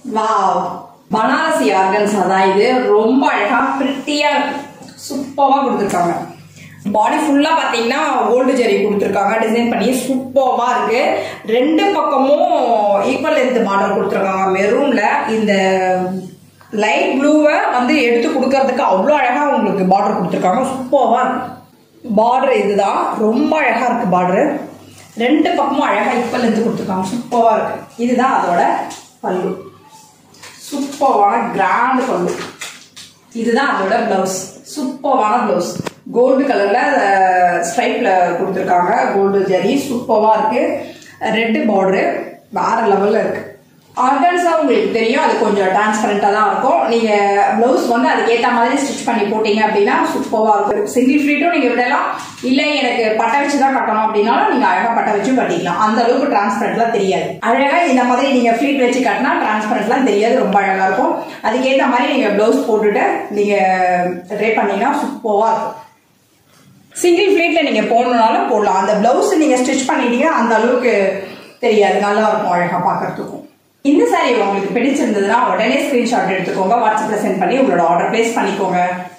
wow Banarasi organza தான் இது ரொம்ப அழகா பிரிட்டியா சூப்பராக கொடுத்துருக்காங்க பாடி ஃபுல்லா பாத்தீங்கன்னா கோல்டு ஜெரி கொடுத்துருக்காங்க டிசைன் பண்ணி சூப்பராக இருக்கு ரெண்டு பக்கமும் ஈக்குவல் லென்த் பார்டர் கொடுத்துருக்காங்க மெரூன்ல இந்த லைட் ப்ளூவை வந்து எடுத்து கொடுக்கறதுக்கு அவ்வளோ அழகா உங்களுக்கு பார்டர் கொடுத்துருக்காங்க சூப்பராக இருக்கு பார்டர் இதுதான் ரொம்ப அழகா இருக்கு பார்டர் ரெண்டு பக்கமும் அழகா ஈக்குவல் லென்த் கொடுத்துருக்காங்க சூப்பராக இருக்கு இதுதான் அதோட பல்லு சூப்பரான கிராண்ட் பல்லு இதுதான் அதோட பிளவுஸ் சூப்பரான பிளவுஸ் கோல்டு கலர்ல ஸ்ட்ரைப்ல கொடுத்துருக்காங்க கோல்டு ஜரி சூப்பரா இருக்கு ரெட் பார்டரு வேற லெவல்ல இருக்கு ஆர்கன்ஸா உங்களுக்கு தெரியும் அது கொஞ்சம் டிரான்ஸ்பரண்டா தான் இருக்கும் நீங்க பிளவுஸ் வந்து அதுக்கு ஏத்த மாதிரி ஸ்டிச் பண்ணி போட்டீங்க அப்படின்னா சூப்பரா இருக்கும் சிங்கிள் ஃப்ளீட்டும் நீங்க விடலாம் இல்ல எனக்கு பட்டை வச்சு தான் கட்டணும் அப்படின்னாலும் நீங்க அழகா பட்டை வச்சும் கட்டிக்கலாம் அந்த அளவுக்கு டிரான்ஸ்பரண்ட்லாம் தெரியாது அழகா இந்த மாதிரி நீங்க ஃப்ளீட் வச்சு கட்டினா டிரான்ஸ்பரண்ட்லாம் தெரியாது ரொம்ப அழகா இருக்கும் அதுக்கேற்ற மாதிரி நீங்க பிளவுஸ் போட்டுட்டு நீங்க ட்ரை பண்ணீங்கன்னா சூப்பரா இருக்கும் சிங்கிள் ஃபிளீட்ல நீங்க போடணும்னாலும் போடலாம் அந்த பிளவுஸ் நீங்க ஸ்டிச் பண்ணிட்டீங்க அந்த அளவுக்கு தெரியாது நல்லா இருக்கும் அழகா பார்க்கறதுக்கும் இந்த சாரி உங்களுக்கு பிடிச்சிருந்ததுன்னா உடனே ஸ்கிரீன்ஷாட் எடுத்துக்கோங்க வாட்ஸ்அப்ல சென்ட் பண்ணி உங்களோட ஆர்டர் பிளேஸ் பண்ணிக்கோங்க